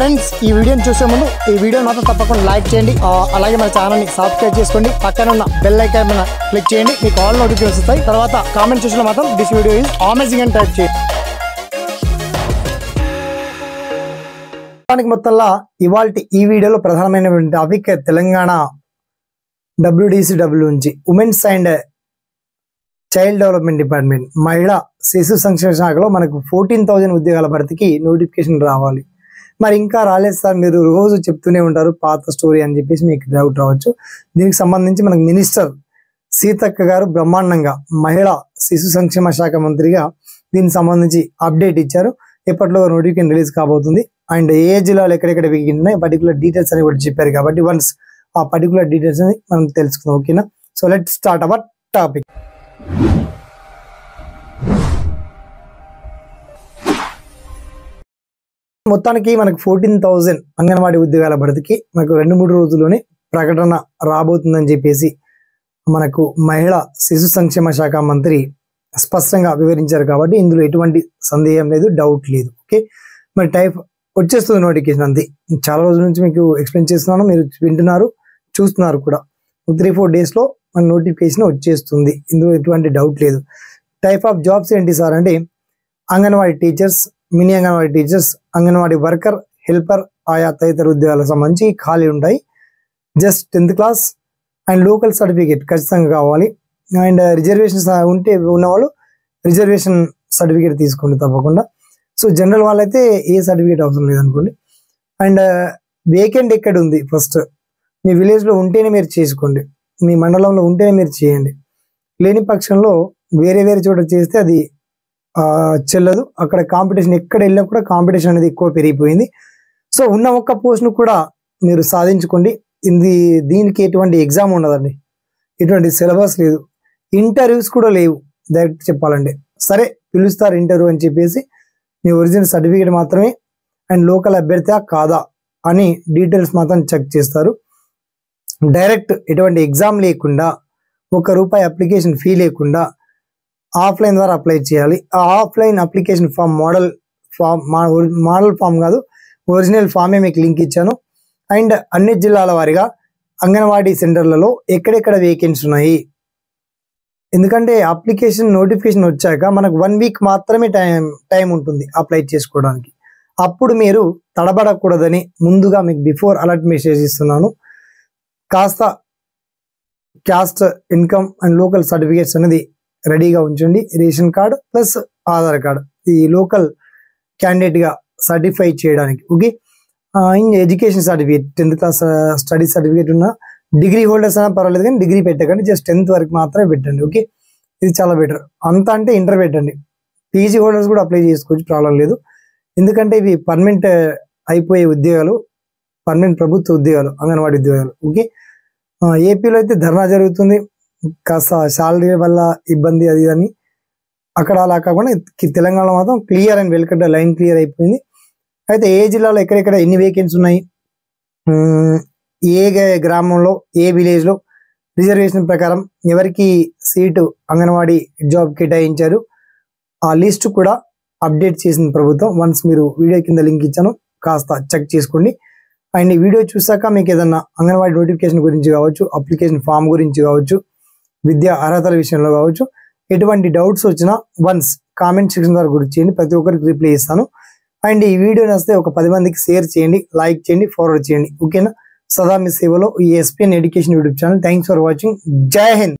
friends ఈ వీడియోని చూసే ముందు ఈ వీడియో మాత్రం తప్పకుండా లైక్ చేయండి ఆ, అలాగే మన ఛానల్ని సబ్స్క్రైబ్ చేసుకోండి పక్కన ఉన్న బెల్ ఐకాన్ మీద క్లిక్ చేయండి మీకు ఆల్ నోటిఫికేషన్ వస్తాయి తర్వాత కామెంట్ సెక్షన్లో మాత్రం దిస్ వీడియో ఈజ్ అమేజింగ్ అని టైప్ చేయండి దానికి మొత్తంలో ఇవాళ ఈ వీడియోలో ప్రధానమైనటువంటి టాపిక్ తెలంగాణ డబ్ల్యూడిసిడబ్ల్యూ నుంచి women's and child development department మహిళా శిశు సంక్షేమ శాఖలో మనకు ఫోర్టీన్ థౌజండ్ ఉద్యోగాల భర్తీకి నోటిఫికేషన్ రావాలి మరి ఇంకా రాలేదు సార్ మీరు రోజు చెప్తూనే ఉంటారు పాత స్టోరీ అని చెప్పేసి మీకు డౌట్ రావచ్చు దీనికి సంబంధించి మనకు మినిస్టర్ సీతక్క గారు బ్రహ్మాండంగా మహిళా శిశు సంక్షేమ శాఖ మంత్రిగా దీనికి సంబంధించి అప్డేట్ ఇచ్చారు ఎప్పట్లో నోటిఫికేషన్ రిలీజ్ కాబోతుంది అండ్ ఏ జిల్లాలో ఎక్కడెక్కడ ఉన్నాయి పర్టికులర్ డీటెయిల్స్ అని కూడా చెప్పారు కాబట్టి వన్స్ ఆ పర్టికులర్ డీటెయిల్స్ అని మనం తెలుసుకుందాం ఓకేనా so let start our topic మొత్తానికి మనకు ఫోర్టీన్ థౌజండ్ అంగన్వాడీ ఉద్యోగాల భర్తీకి మనకు రెండు మూడు రోజుల్లోనే ప్రకటన రాబోతుందని చెప్పేసి మనకు మహిళా శిశు సంక్షేమ శాఖ మంత్రి స్పష్టంగా వివరించారు కాబట్టి ఇందులో ఎటువంటి సందేహం లేదు డౌట్ లేదు ఓకే మరి టైప్ వచ్చేస్తుంది నోటిఫికేషన్ అంతే చాలా రోజుల నుంచి మీకు ఎక్స్ప్లెయిన్ చేస్తున్నాను మీరు వింటున్నారు చూస్తున్నారు కూడా త్రీ ఫోర్ డేస్లో మన నోటిఫికేషన్ వచ్చేస్తుంది ఇందులో ఎటువంటి డౌట్ లేదు టైప్ ఆఫ్ జాబ్స్ ఏంటి సార్ అంటే Anganwadi teachers mini Anganwadi teachers Anganwadi worker helper ఆయా తదితర ఉద్యోగాలకు సంబంధించి ఖాళీ ఉంటాయి just tenth class and local certificate ఖచ్చితంగా కావాలి అండ్ రిజర్వేషన్స్ ఉంటే ఉన్నవాళ్ళు రిజర్వేషన్ సర్టిఫికేట్ తీసుకోండి తప్పకుండా సో జనరల్ వాళ్ళైతే ఏ సర్టిఫికేట్ అవసరం లేదనుకోండి అండ్ వేకెంట్ ఎక్కడ ఉంది ఫస్ట్ మీ విలేజ్లో ఉంటేనే మీరు చేసుకోండి మీ మండలంలో ఉంటేనే మీరు చేయండి లేని పక్షంలో వేరే వేరే చోట చేస్తే అది ఆ, చెల్లదు అక్కడ కాంపిటీషన్ ఎక్కడ వెళ్ళినా కూడా కాంపిటీషన్ అనేది ఎక్కువ పెరిగిపోయింది సో ఉన్న ఒక్క పోస్ట్ను కూడా మీరు సాధించుకోండి ఇది దీనికి ఎటువంటి ఎగ్జామ్ ఉండదండి ఎటువంటి సిలబస్ లేదు ఇంటర్వ్యూస్ కూడా లేవు డైరెక్ట్ చెప్పాలంటే సరే పిలుస్తారు ఇంటర్వ్యూ అని చెప్పేసి మీ ఒరిజినల్ సర్టిఫికేట్ మాత్రమే అండ్ లోకల్ అభ్యర్థి కాదా అని డీటెయిల్స్ మాత్రం చెక్ చేస్తారు డైరెక్ట్ ఎటువంటి ఎగ్జామ్ లేకుండా ఒక రూపాయి అప్లికేషన్ ఫీ లేకుండా ఆఫ్లైన్ ద్వారా అప్లై చేయాలి ఆ offline application form model form model form కాదు ఒరిజినల్ ఫామే మీకు లింక్ ఇచ్చాను అండ్ అన్ని జిల్లాల వారిగా అంగన్వాడీ సెంటర్లలో ఎక్కడెక్కడ వేకెన్సీ ఉన్నాయి ఎందుకంటే అప్లికేషన్ నోటిఫికేషన్ వచ్చాక మనకు వన్ వీక్ మాత్రమే టైం టైం ఉంటుంది అప్లై చేసుకోవడానికి అప్పుడు మీరు తడబడకూడదని ముందుగా మీకు బిఫోర్ అలర్ట్ మెసేజ్ ఇస్తున్నాను కాస్త caste income and local certificates అనేది రెడీగా ఉంచండి ration card plus Aadhaar card ఈ లోకల్ క్యాండిడేట్గా సర్టిఫై చేయడానికి okay in education certificate tenth class study certificate ఉన్న డిగ్రీ హోల్డర్స్ అయినా పర్వాలేదు కానీ డిగ్రీ పెట్టకండి జస్ట్ టెన్త్ వరకు మాత్రమే పెట్టండి ఓకే ఇది చాలా బెటర్ అంత అంటే ఇంటర్ పెట్టండి పీజీ హోల్డర్స్ కూడా అప్లై చేసుకోవచ్చు ప్రాబ్లం లేదు ఎందుకంటే ఇవి పర్మనెంట్ అయిపోయే ఉద్యోగాలు పర్మనెంట్ ప్రభుత్వ ఉద్యోగాలు అంగన్వాడీ ఉద్యోగాలు ఓకే ఆ, ఏపీలో అయితే ధర్నా జరుగుతుంది కాస్త శాలరీ వల్ల ఇబ్బంది అది అని అక్కడ అలా కాకుండా కి- తెలంగాణలో మాత్రం క్లియర్ అండ్ వెల్కట్ లైన్ క్లియర్ అయిపోయింది అయితే ఏ జిల్లాలో ఎక్కడెక్కడ ఎన్ని వేకెన్సీ ఉన్నాయి ఉమ్, ఏ గ- గ్రామంలో ఏ విలేజ్లో రిజర్వేషన్ ప్రకారం ఎవరికి సీటు అంగన్వాడీ జాబ్ కేటాయించారు ఆ లిస్ట్ కూడా అప్డేట్ చేసింది ప్రభుత్వం వన్స్ మీరు వీడియో కింద లింక్ ఇచ్చాను కాస్త చెక్ చేసుకోండి అండ్ ఈ వీడియో చూసాక మీకు ఏదన్నా అంగన్వాడీ నోటిఫికేషన్ గురించి కావచ్చు అప్లికేషన్ ఫామ్ గురించి కావచ్చు విద్యా అర్హతల విషయంలో కావచ్చు ఎటువంటి డౌట్స్ వచ్చినా వన్స్ కామెంట్ సెక్షన్ ద్వారా గుర్తు చేయండి ప్రతి ఒక్కరికి రిప్లై ఇస్తాను అండ్ ఈ వీడియో నచ్చితే ఒక పది మందికి షేర్ చేయండి లైక్ చేయండి ఫార్వర్డ్ చేయండి ఓకేనా సదా మీ సేవలో ఈ SPN education YouTube channel thanks for watching జై హింద్